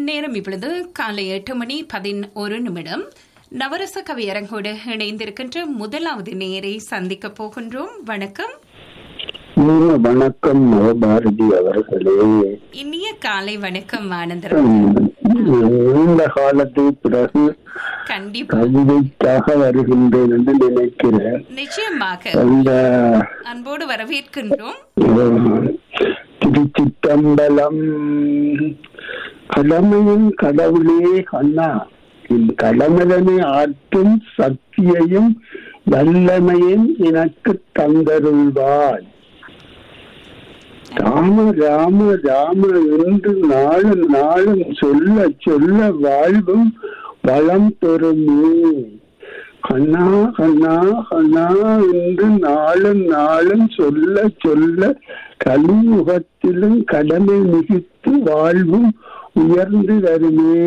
நேரம் இப்பொழுது காலை எட்டு மணி பதினொரு நிமிடம் நவரச கவியரங்கோடு இணைந்திருக்கின்ற முதலாவது நேரை சந்திக்க போகின்றோம் வணக்கம் இனிய வணக்கம் நவபாரதி அவர்களே இனிய காலை வணக்கம் ஆனந்தரம் நீண்ட காலத்துக்கு பிறகு கண்டிப்பா கவிதைக்காக வருகின்றேன் என்று நினைக்கிறேன் நிச்சயமாக அந்த அன்போடு வரவேற்கின்றோம் அஹ், திருச்சிற்றம்பலம் கடமையின் கடவுளே அண்ணா என் கடமைதனை ஆற்றும் சக்தியையும் வல்லமையும் எனக்கு தந்தருள்வாய் ராம ராம ராம என்று நாளும் நாளும் சொல்ல சொல்ல வாழ்வும் வளம் பெறுமே கண்ணா கண்ணா கண்ணா என்று நாளும் நாளும் சொல்ல சொல்ல கலியுகத்திலும் கடமை மிகுத்து வாழ்வும் உயர்ந்து வருமே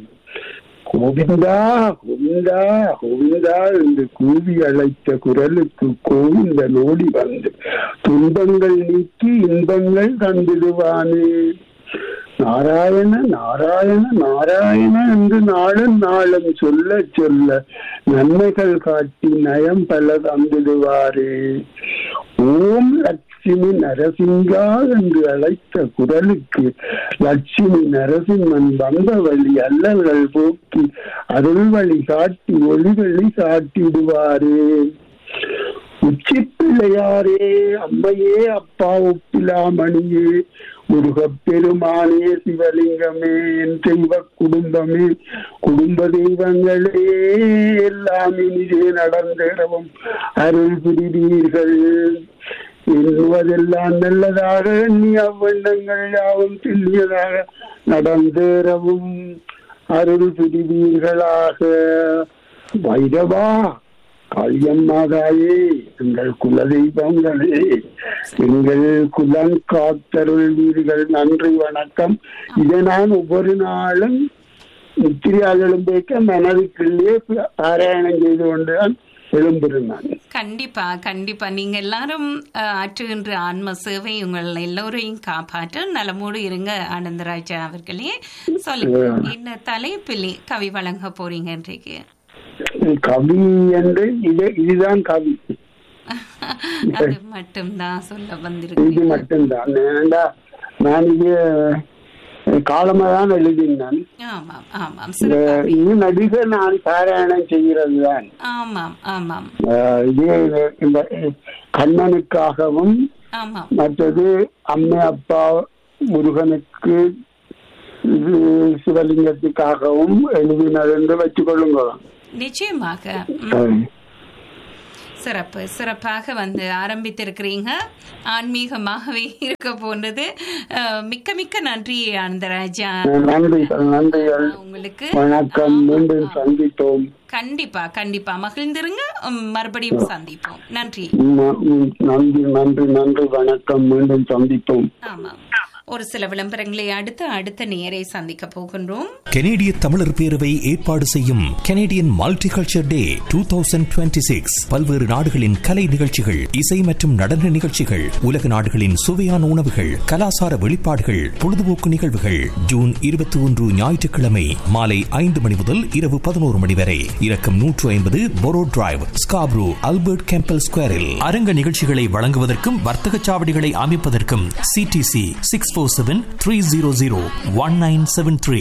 கோவிந்தா கோவிந்தா கோவிந்தா என்று கூவி அழைத்த குரலுக்கு கோவிந்த நோடி வந்து துன்பங்கள் நீக்கி இன்பங்கள் தந்திடுவானே நாராயண நாராயண நாராயண என்று நாளும் நாளும் சொல்ல சொல்ல நன்மைகள் காட்டி நயம் பல தந்திடுவாரே ஓம் லட்சுமி நரசிங்கா என்று அழைத்த குரலுக்கு லட்சுமி நரசிம்மன் வந்த வழி அல்லல்கள் போக்கி அருள் வழி காட்டி ஒளிவழி காட்டிடுவாரே உச்சி பிள்ளையாரே அம்மையே அப்பா ஒப்பிலாமணியே முருகப் பெருமானே சிவலிங்கமே என் தெய்வ குடும்பமே குடும்ப தெய்வங்களே எல்லாம் இனிதே நடந்திடவும் அருள் புரிவீர்கள் எண்ணுவதெல்லாம் நல்லதாக எண்ணி அவ்வண்ணங்கள் யாவும் தெல்லியதாக நடந்தேறவும் அருள் புரிவீர்களாக வைரவா காளியம்மாதாயே எங்கள் குலதெய்வங்களே எங்கள் குலம் காத்தருள்வீர்கள் நன்றி வணக்கம் இதை நான் ஒவ்வொரு நாளும் நித்திரியாக எழும்பேக்க மனதுக்குள்ளே பாராயணம் செய்து கொண்டுதான் எழும்பிருந்தான் கண்டிப்பா கண்டிப்பா நீங்க எல்லாரும் அஹ், ஆற்றுகின்ற ஆன்ம சேவை உங்கள் எல்லோரையும் காப்பாற்ற நலமோடு இருங்க ஆனந்தராஜா அவர்களே சொல்லுங்க என்ன தலைப்பில் கவி வழங்க போறீங்க இன்றைக்கு கவி என்று இது இதுதான் கவி அது மட்டும்தான் சொல்ல இது வந்திருக்கீங்க மட்டும்தான் ஏண்டா நான் இது காலமா தான் எழுதினேன் ஆமாம் ஆமாம் இந்த சிறப்பாக இது நடிகை நான் பாராயணம் செய்கிறது தான் ஆமாம் ஆமாம் இது இந்த கண்ணனுக்காகவும் ஆமாம் மற்றது அம்மை அப்பா முருகனுக்கு இது சிவலிங்கத்துக்காகவும் எழுதினது என்று வச்சுக் கொள்ளுங்க நிச்சயமாக ம், சிறப்பு சிறப்பாக வந்து ஆரம்பித்திருக்கிறீங்க ஆன்மீகமாகவே இருக்க போன்றது அஹ், மிக்க மிக்க நன்றி ஆனந்தராஜா நன்றிகள் நன்றிகள் உங்களுக்கு வணக்கம் மீண்டும் சந்திப்போம் கண்டிப்பா கண்டிப்பா மகிழ்ந்திருங்க உம், மறுபடியும் சந்திப்போம் நன்றி ம- ம், நன்றி நன்றி நன்றி வணக்கம் மீண்டும் சந்திப்போம் ஆமாம் ஒரு சில விளம்பரங்களை அடுத்து அடுத்த நேரை சந்திக்க போகின்றோம் கெனேடிய தமிழர் பேரவை ஏற்பாடு செய்யும் Canadian multiculture day two thousand twenty six பல்வேறு நாடுகளின் கலை நிகழ்ச்சிகள் இசை மற்றும் நடன நிகழ்ச்சிகள் உலக நாடுகளின் சுவையான உணவுகள் கலாசார வெளிப்பாடுகள் பொழுதுபோக்கு நிகழ்வுகள் ஜூன் இருபத்தி ஒன்று ஞாயிற்றுக்கிழமை மாலை ஐந்து மணி முதல் இரவு பதினோரு மணி வரை இறக்கம் நூற்று ஐம்பது borough drive Scarborough Albert Campbell ஸ்கொயரில் அரங்க நிகழ்ச்சிகளை வழங்குவதற்கும் வர்த்தக சாவடிகளை அமைப்பதற்கும் CDC six four seven three zero zero one nine seven three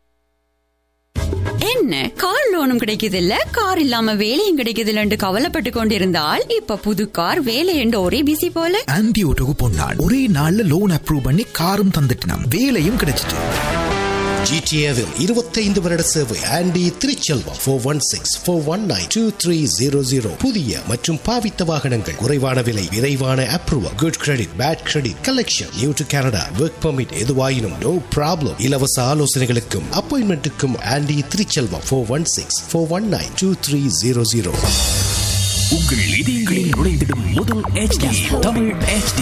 என்ன கார் லோனும் கிடைக்குது இல்ல கார் இல்லாம வேலையும் கிடைக்குது இல்லன்னு கவலைப்பட்டு கொண்டிருந்தால் இப்ப புது கார் வேலை என்று ஒரே பிசி போல ஆன்டி ஓட்டோக்கு பொன்னாள் ஒரே நாள்ல லோன் அப்ரூவ் பண்ணி காரும் தந்துட்டினாம் வேலையும் கிடைச்சிட்டு ஜிடிஏவில் இருபத்தைந்து வருட சேவை Andy Thiruchelvam four one six four one nine two three zero zero புதிய மற்றும் பாவித்த வாகனங்கள் குறைவான விலை விரைவான approval good credit bad credit collection new to Canada work permit எதுவாயினும் நோ ப்ராப்ளம் இலவச ஆலோசனைகளுக்கும் அப்பாயின்மெண்ட்டுக்கும் Andy Thiruchelvam four one six four one nine two three zero zero உங்கள் இதயங்களில் நுழைந்திடும் முதல் HD தமிழ் HD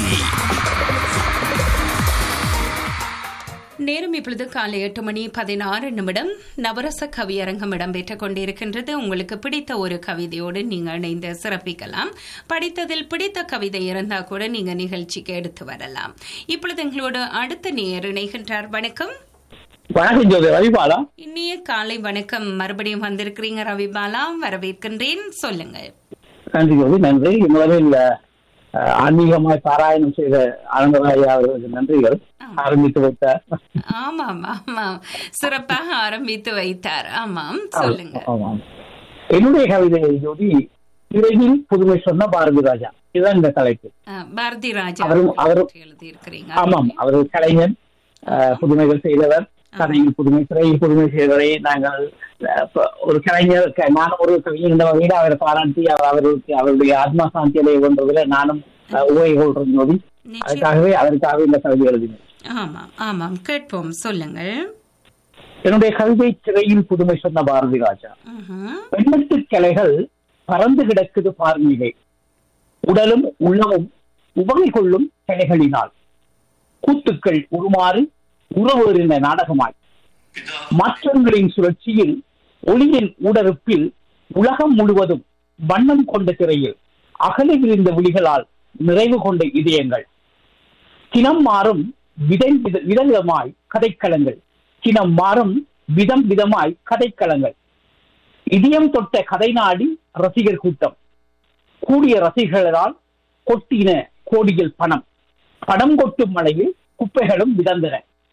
நேரம் இப்பொழுது காலை எட்டு மணி பதினாறு நிமிடம் நவரச கவியரங்கம் இடம்பெற்றுக் கொண்டிருக்கின்றது உங்களுக்கு பிடித்த ஒரு கவிதையோடு நீங்க இணைந்து சிறப்பிக்கலாம் படித்ததில் பிடித்த கவிதை இருந்தா கூட நீங்க நிகழ்ச்சிக்கு எடுத்து வரலாம் இப்பொழுது எங்களோட அடுத்த நேர் இணைகின்றார் வணக்கம் வணக்கம் ஜோதி ரவிபாலா இனிய காலை வணக்கம் மறுபடியும் வந்திருக்கிறீங்க ரவிபாலா வரவேற்கின்றேன் சொல்லுங்க நன்றி ஜோதி நன்றி முதலில் அஹ், ஆன்மீகமாய் பாராயணம் செய்த ஆனந்தராயா அவர்களுக்கு நன்றிகள் ஆரம்பித்து வைத்தார் ஆமாம் ஆமாம் சிறப்பாக ஆரம்பித்து வைத்தார் ஆமாம் சொல்லுங்க ஆமாம் என்னுடைய கவிதை ஜோதி விரைவில் புதுமை சொன்ன பாரதி ராஜா இதுதான் இந்த தலைப்பு அஹ், பாரதி ராஜா அவரும் அவரும் எழுதி இருக்கிறீங்க ஆமாம் அவர் கலைஞர் அஹ், புதுமைகள் செய்தவர் கதையில் புதுமை திரையில் புதுமை செய்தவரை நாங்கள் அஹ், இப்ப ஒரு கலைஞர் க- நானும் ஒரு கவிஞர் என்ற வகையில் அவரை பாராட்டி அவர் அவர்களுக்கு அவருடைய ஆத்மா சாந்தி அடைய கொண்டதில் நானும் அஹ், உரை கொள்றேன் ஜோதி நிச்சயம். அதுக்காகவே அதற்காக இந்த கவிதை எழுதினேன் ஆமாம் ஆமாம் கேட்போம் சொல்லுங்கள் என்னுடைய கவிதை திரையில் புதுமை சொன்ன பாரதி ராஜா ம்ஹும். பெண்ணத்து கிளைகள் பறந்து கிடக்குது பார்வையிலே உடலும் உள்ளமும் உவகை கொள்ளும் கிளைகளினால் கூத்துக்கள் உருமாறு உறவேறின நாடகமாய் மாற்றங்களின் சுழற்சியில் ஒளியின் ஊடறுப்பில் உலகம் முழுவதும் வண்ணம் கொண்ட திரையில் அகல விரிந்த விழிகளால் நிறைவு கொண்ட இதயங்கள் தினம் மாறும் விதம் வித விதவிதமாய் கதைக்களங்கள் தினம் மாறும் விதம் விதமாய் கதைக்களங்கள் இதயம் தொட்ட கதை நாடி ரசிகர் கூட்டம் கூடிய ரசிகர்களால் கொட்டின கோடியில் பணம் பணம் கொட்டும் மழையில் குப்பைகளும் மிதந்தன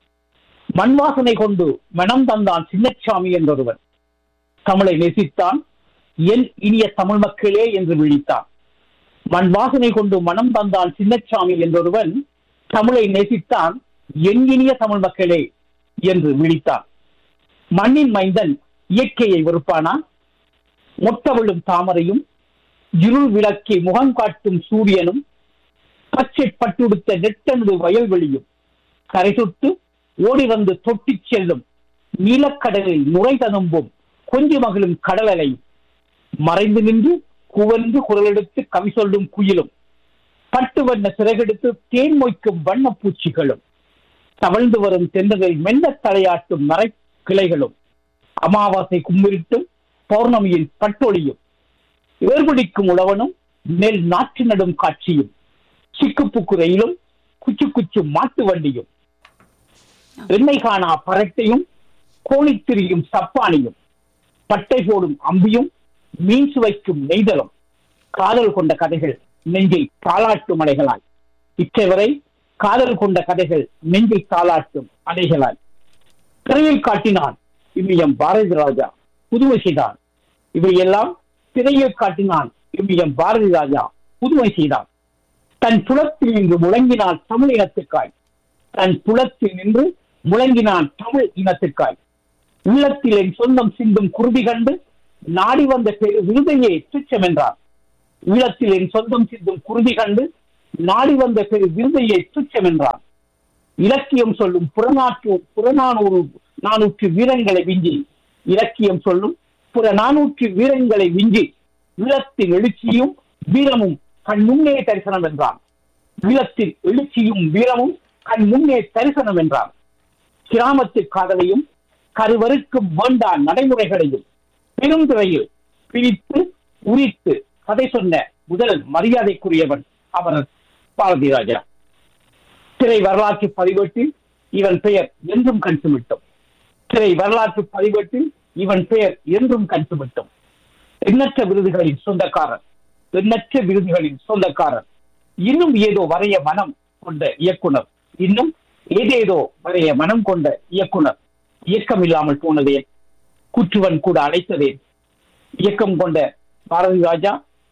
மண் வாசனை கொண்டு மனம் தந்தான் சின்னச்சாமி என்றொருவன் தமிழை நேசித்தான் என் இனிய தமிழ் மக்களே என்று விழித்தான் மண் வாசனை கொண்டு மனம் தந்தான் சின்னச்சாமி என்றொருவன் தமிழை நேசித்தான் என் இனிய தமிழ் மக்களே என்று விழித்தான் மண்ணின் மைந்தன் இயற்கையை வெறுப்பானா மொட்டவிழும் தாமரையும் இருள் விளக்கி முகம் காட்டும் சூரியனும் பச்சை பட்டுடுத்த நெட்டனது வயல்வெளியும் கரை தொட்டு ஓடி வந்து தொட்டிச் செல்லும் நீலக்கடலில் நுரை ததும்பும் கொஞ்சி மகிழும் கடலலையும் மறைந்து நின்று குவந்து குரலெடுத்து கவி சொல்லும் குயிலும் பட்டு வண்ண சிறகெடுத்து தேன் மொய்க்கும் வண்ணப் பூச்சிகளும் தவழ்ந்து வரும் தென்றலில் மெல்ல தலையாட்டும் மறை கிளைகளும் அமாவாசை கும்மிருட்டும் பௌர்ணமியில் பட்டொளியும் ஏர்பிடிக்கும் உழவனும் நெல் நாற்று நடும் காட்சியும் சிக்குப்புக்கு ரயிலும் குச்சு குச்சு மாட்டு வண்டியும் எண்ணெய் காணா பரட்டையும் கோழித்திரியும் சப்பானியும் பட்டை போடும் அம்பியும் மீன் சுவைக்கும் நெய்தலும் காதல் கொண்ட கதைகள் நெஞ்சை தாளாட்டும் அலைகளாய் இச்சைவரை காதல் கொண்ட கதைகள் நெஞ்சை தாளாட்டும் அலைகளாய் திரையில் காட்டினான் இவ்வியம் பாரதி ராஜா புதுமை செய்தான் இவையெல்லாம் திரையில் காட்டினான் இவ்வியம் பாரதி ராஜா புதுமை செய்தான் தன் புலத்தில் நின்று முழங்கினான் தமிழ் இனத்துக்காய் தன் புலத்தில் நின்று முழங்கினான் தமிழ் இனத்துக்காய் உள்ளத்தில் என் சொந்தம் சிந்தும் குருதி கண்டு நாடி வந்த பெரு விருதையே துச்சம் என்றார் உள்ளத்தில் என் சொந்தம் சிந்தும் குருதி கண்டு நாடி வந்த பெரு விருதையே துச்சம் என்றார் இலக்கியம் சொல்லும் புறநாற்று புறநானூறு நானூற்று வீரங்களை விஞ்சி இலக்கியம் சொல்லும் புற நானூற்று வீரங்களை விஞ்சி ஈழத்தின் எழுச்சியும் வீரமும் கண் முன்னே தரிசனம் என்றான் ஈழத்தின் எழுச்சியும் வீரமும் கண் முன்னே தரிசனம் என்றான் கிராமத்து காதலையும் கருவருக்கும் வேண்டா நடைமுறைகளையும் பெருந்துறையில் பிரித்து உரித்து கதை சொன்ன முதல் மரியாதைக்குரியவன் அவர் பாரதி ராஜா திரை வரலாற்று பதிவேட்டில் இவன் பெயர் என்றும் கண் சுமிட்டும் திரை வரலாற்று பதிவேட்டில் இவன் பெயர் என்றும் கண் சுமிட்டும் எண்ணற்ற விருதுகளின் சொந்தக்காரன் எண்ணற்ற விருதுகளின் சொந்தக்காரன் இன்னும் ஏதோ வரைய மனம் கொண்ட இயக்குனர் இன்னும் ஏதேதோ வரைய மனம் கொண்ட இயக்குனர் இயக்கம் இல்லாமல் போனதே குற்றுவன் கூட அழைத்ததே இயக்கம் கொண்ட பாரதி ராஜா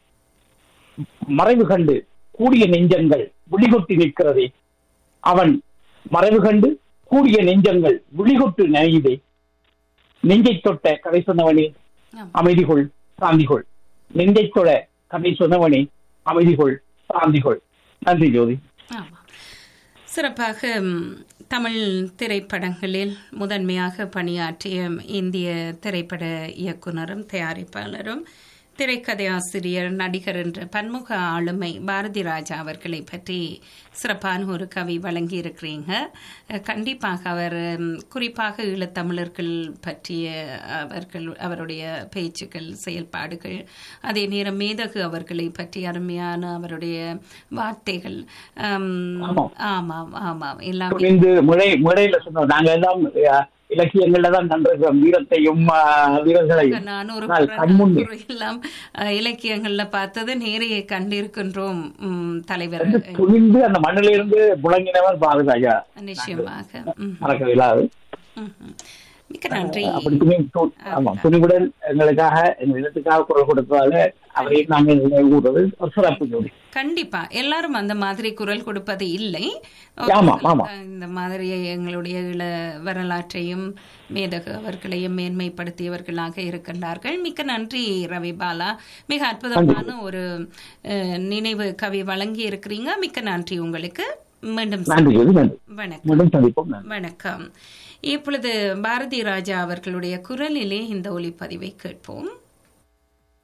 மறைவு கண்டு கூடிய நெஞ்சங்கள் விழிகொட்டி நிற்கிறதே அவன் மறைவு கண்டு கூடிய நெஞ்சங்கள் விழிகொட்டு நனையுதே நெஞ்சை தொட்ட கதை சொன்னவனே அமைதிகொள் சாந்திகொள் நெஞ்சை தொட கதை சொன்னவனே அமைதிகொள் சாந்திகொள் நன்றி ஜோதி ஆமாம் சிறப்பாக ம், தமிழ் திரைப்படங்களில் முதன்மையாக பணியாற்றிய இந்திய திரைப்பட இயக்குனரும் தயாரிப்பாளரும் திரைக்கதை ஆசிரியர் நடிகர் என்ற பன்முக ஆளுமை பாரதி ராஜா அவர்களை பற்றி சிறப்பான ஒரு கவி வழங்கி இருக்கிறீங்க அஹ், கண்டிப்பாக அவர் ம், குறிப்பாக ஈழத்தமிழர்கள் பற்றிய அவர்கள் அவருடைய பேச்சுக்கள் செயல்பாடுகள் அதே நேரம் மேதகு அவர்களை பற்றி அருமையான அவருடைய வார்த்தைகள் ஆம், ஆமாம். ஆமாம் ஆமாம் எல்லாமே துணிந்து முறை முறையில சொன்னோம் நாங்க எல்லாம் அஹ், இலக்கியங்கள்ல தான் கண்டிருக்கிறோம் வீரத்தையும் ஆஹ், வீரர்களையும் நான் ஒரு ஆனால் கண்முன்னே எல்லாம் அஹ், இலக்கியங்கள்ல பார்த்தது நேரையே கண்டிருக்கின்றோம் ம், தலைவர் வந்து துணிந்து அந்த மண்ணில இருந்து புழங்கினவர் பாரதாஜா நிச்சயமாக ம், மறக்க இல்லாது ம், ம். மிக்க நன்றி அப்படி துணி து- ஆமா துணிவுடன் எங்களுக்காக எங்க இடத்துக்காக குரல் கொடுப்பதாக அவரையும் நாங்கள் நினைவுகூறுவது ஒரு சிறப்பு ஜோடி கண்டிப்பா எல்லாரும் அந்த மாதிரி குரல் கொடுப்பது இல்லை ஆமா, ஆமா. இந்த மாதிரி எங்களுடைய இள வரலாற்றையும் மேதக அவர்களையும் மேன்மைப்படுத்தியவர்களாக இருக்கின்றார்கள் மிக்க நன்றி ரவி பாலா மிக அற்புதமான ஒரு அஹ், நினைவு கவி வழங்கி இருக்கிறீங்க மிக்க நன்றி உங்களுக்கு மீண்டும் நன்றி ஜோதி நன்றி வணக்கம் மீண்டும் சந்திப்போம் நன்றி வணக்கம் இப்பொழுது பாரதி ராஜா அவர்களுடைய குரலிலே இந்த ஒளிப்பதிவை கேட்போம்